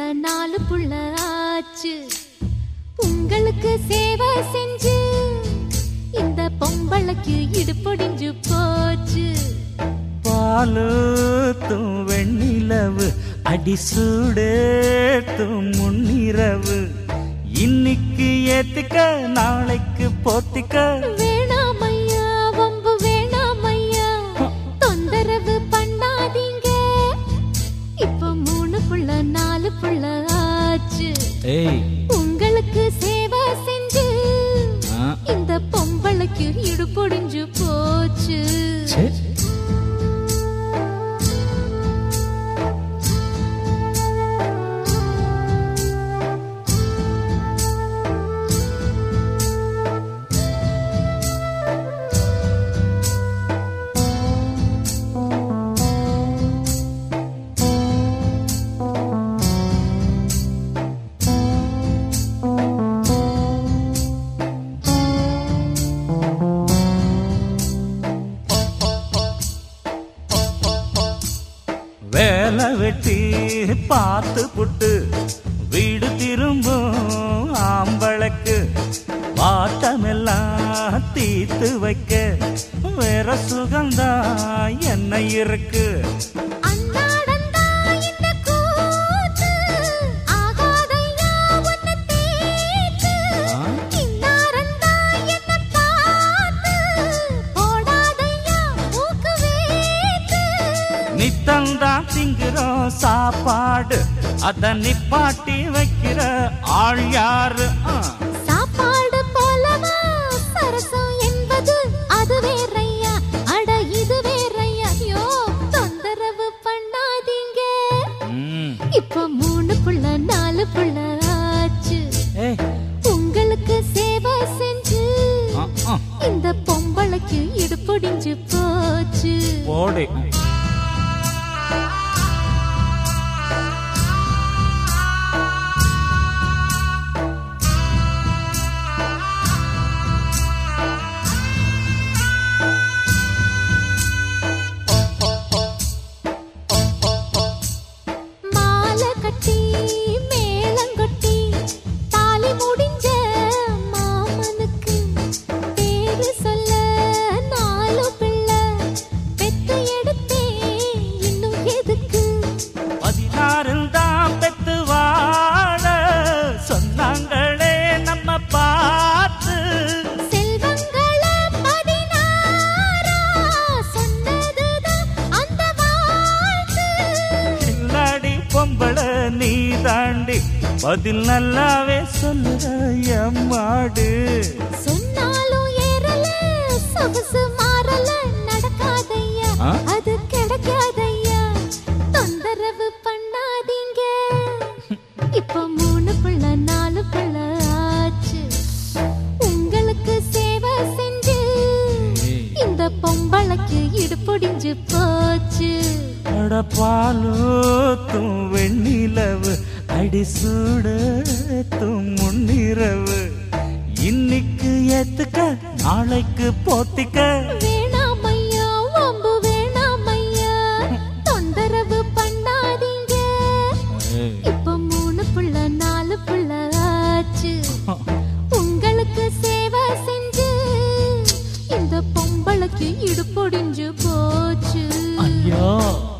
நாலு புள்ள ஆச்சு உங்களுக்கு சேவை செஞ்சு இந்த பொம்பளைக்கு இடுப்பொடிஞ்சு போச்சு பாலூத்தும் வெண்ணிலவு அடிசூடேத்தும் முன்னிரவு இன்னைக்கு ஏத்துக்க நாளைக்கு போத்திக்க வேணாமையா வம்பு வேணாமையா தொந்தரவு பண்ணாதீங்க இப்ப மூணு புள்ள நாலு புள்ள ஆச்சு ஏய் உங்களுக்கு சேவை செஞ்சு ஆ, இந்த பொம்பளைக்கு இடுப்பொடிஞ்சு போச்சு சே. வேலை வெட்டி பார்த்து புட்டு வீடு திரும்பும் ஆம்பளக்கு வாட்டமெல்லாம் தீத்து வைக்க வேற சுகந்தா என்ன இருக்கு அன்னாடந்தா இந்த கூத்து, ஆகாதையா உன்னை தேத்து. ஆ? இன்னாரந்தா என்னை பார்த்து, போடாதையா மூக்கு வேத்து. நித்தந்தான் திங்குறோம் சாப்பாடு அத நிப்பாட்டி வைக்கிற ஆள் யாரு ஆ. சாப்பாடு போலவா சரசம் என்பது அது வேறையா அட இது வேறையா யோ தொந்தரவு பண்ணாதீங்க ம். இப்ப மூணு புள்ள நாலு புள்ள ஆச்சு ஏய், உங்களுக்கு சேவை செஞ்சு ஆ, ஆ, இந்த பொம்பளைக்கு இடுப்பொடிஞ்சு போச்சு போடு மாலை கட்டி மேளங்கொட்டி தாலி முடிஞ்ச மாமனுக்கு பேரு சொல்ல நாலு பிள்ளை பெத்து எடுத்தேன் இன்னும் எதுக்கு பதினாறும் தான் பெத்து வாழ சொன்னாங்களே நம்ம பார்த்து செல்வங்கள பதினாறா சொன்னதுதான் அந்த வாழ்த்து கில்லாடி பொம்பளை நீ தாண்டி பதில் நல்லாவே சொல்லுற எம்மாடு சொன்னாலும் ஏறல சொகுசு மாறல நடக்காதையா ஆ? அது கிடைக்காதையா தொந்தரவு பண்ணாதீங்க இப்ப மூணு பிள்ளை நாலு பிள்ளை ஆச்சு உங்களுக்கு சேவை செஞ்சு இந்த பொம்பளைக்கு இடுப்பொடிஞ்சு போச்சு அட பாலூத்தும் வெண்ணிலவு அடிசூடத்தும் முன்னிரவு இன்னைக்கு ஏத்துக்க நாளைக்கு போத்திக்க வேணாமையா வம்பு வேணாமையா தொந்தரவு பண்ணாதீங்க இப்ப மூணு புள்ள நாலு புள்ள ஆச்சு உங்களுக்கு சேவை செஞ்சு இந்த பொம்பளைக்கு இடுப்பொடிஞ்சு போச்சு ஐயோ